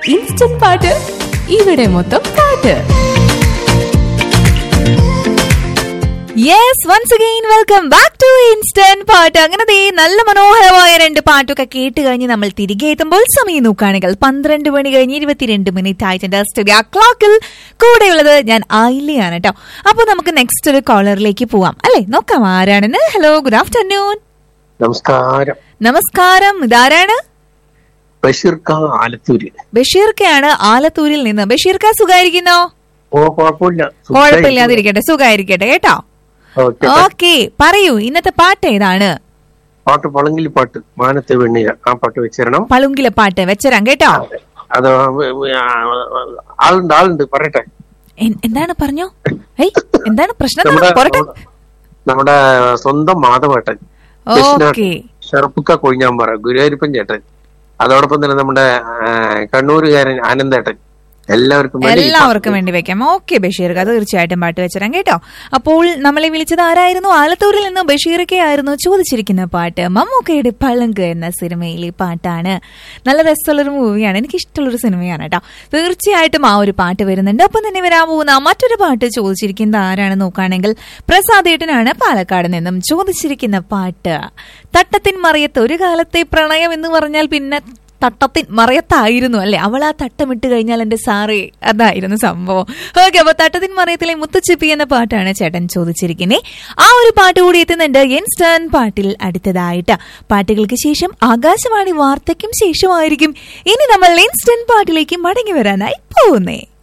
instant പാട്ട് ഇവിടെ മൊത്തം പാട്ട് yes once again welcome back to instant പാട്ട് അങ്ങനെ ദേ നല്ല മനോഹരമായ രണ്ട് പാട്ടൊക്കെ കേട്ട് കഴിഞ്ഞ് നമ്മൾ തിരികെ എത്തുമ്പോൾ സമയം നോക്കുകയാണെങ്കിൽ പന്ത്രണ്ട് മണി കഴിഞ്ഞ് ഇരുപത്തിരണ്ട് മിനിറ്റ് ആയിട്ടുണ്ട് സ്റ്റുഡിയോ ക്ലോക്കിൽ കൂടെയുള്ളത് ഞാൻ ആയില്ലയാണ് കേട്ടോ അപ്പൊ നമുക്ക് നെക്സ്റ്റ് ഒരു കോളറിലേക്ക് പോവാം അല്ലെ നോക്കാം ആരാണെന്ന് ഹലോ ഗുഡ് ആഫ്റ്റർനൂൺ നമസ്കാരം നമസ്കാരം ഇതാരാണ് ബഷീർ ഖാൻ ആലത്തൂര് ബഷീർക്കയാണ് ആലത്തൂരിൽ നിന്ന് ബഷീർക്ക സുഖായിരിക്കുന്നോ ഓ കുഴപ്പമില്ല കുഴപ്പമില്ലാതിരിക്കട്ടെ സുഖായിരിക്കട്ടെ കേട്ടോ ഓക്കെ ഓക്കെ പറയൂ ഇന്നത്തെ പാട്ട് ഏതാണ് പാട്ട് പളങ്കിൽ പാട്ട് മാനത്തെ വെണ്ണീര ആ പാട്ട് വെച്ചിരണം പളുങ്കിലെ പാട്ട് വെച്ചരാം കേട്ടോ അത് ആളുണ്ട് ആളുണ്ട് പറയട്ടെ എൻ- എന്താണ് പറഞ്ഞോ ഏയ് എന്താണ് പ്രശ്നം നമ്മുടെ പോരട്ടെ നമ്മുടെ സ്വന്തം മാധവേട്ടൻ ഓക്കെ ഷെർപ്പുക്ക കൊഴിഞ്ഞാമ്പാറ ഗുരുവായൂരപ്പൻ ചേട്ടൻ അതോടൊപ്പം തന്നെ നമ്മുടെ ആ, കണ്ണൂരുകാരൻ ആനന്ദേട്ടൻ എല്ലാവർക്കും വേണ്ടി ഈ എല്ലാവർക്കും വേണ്ടി വെക്കാം ഓക്കെ ബഷീർ അത് തീർച്ചയായിട്ടും പാട്ട് വെച്ചരാം കേട്ടോ അപ്പോൾ നമ്മളെ വിളിച്ചത് ആരായിരുന്നു ആലത്തൂരിൽ നിന്ന് ബഷീറൊക്കെ ആയിരുന്നു ചോദിച്ചിരിക്കുന്ന പാട്ട് മമ്മൂക്കയുടെ പളങ്ക് എന്ന സിനിമയിലെ പാട്ടാണ് നല്ല രസമുള്ളൊരു മൂവിയാണ് എനിക്ക് ഇഷ്ടമുള്ളൊരു സിനിമയാണ് കേട്ടോ തീർച്ചയായിട്ടും ആ ഒരു പാട്ട് വരുന്നുണ്ട് ഒപ്പം തന്നെ വരാൻ പോകുന്ന മറ്റൊരു പാട്ട് ചോദിച്ചിരിക്കുന്നത് ആരാണ് നോക്കുകയാണെങ്കിൽ പ്രസാദേട്ടനാണ് പാലക്കാട് നിന്നും ചോദിച്ചിരിക്കുന്ന പാട്ട് തട്ടത്തിൻ മറിയത്ത് ഒരു കാലത്തെ പ്രണയം എന്ന് പറഞ്ഞാൽ പിന്നെ തട്ടത്തിൻ മറയത്തായിരുന്നു അല്ലെ അവൾ ആ തട്ടമിട്ട് കഴിഞ്ഞാൽ എന്റെ സാറേ അതായിരുന്നു സംഭവം ഓക്കെ അപ്പൊ തട്ടത്തിൻ മറയത്തിലെ മുത്തുച്ചിപ്പി എന്ന പാട്ടാണ് ചേട്ടൻ ചോദിച്ചിരിക്കുന്നത് ആ ഒരു പാട്ട് കൂടി എത്തുന്നുണ്ട് ഇൻസ്റ്റന്റ് പാട്ടിൽ അടുത്തതായിട്ട് പാട്ടുകൾക്ക് ശേഷം ആകാശവാണി വാർത്തയ്ക്കും ശേഷമായിരിക്കും ഇനി നമ്മൾ ഇൻസ്റ്റന്റ് പാട്ടിലേക്ക് മടങ്ങി വരാനായി പോകുന്നേ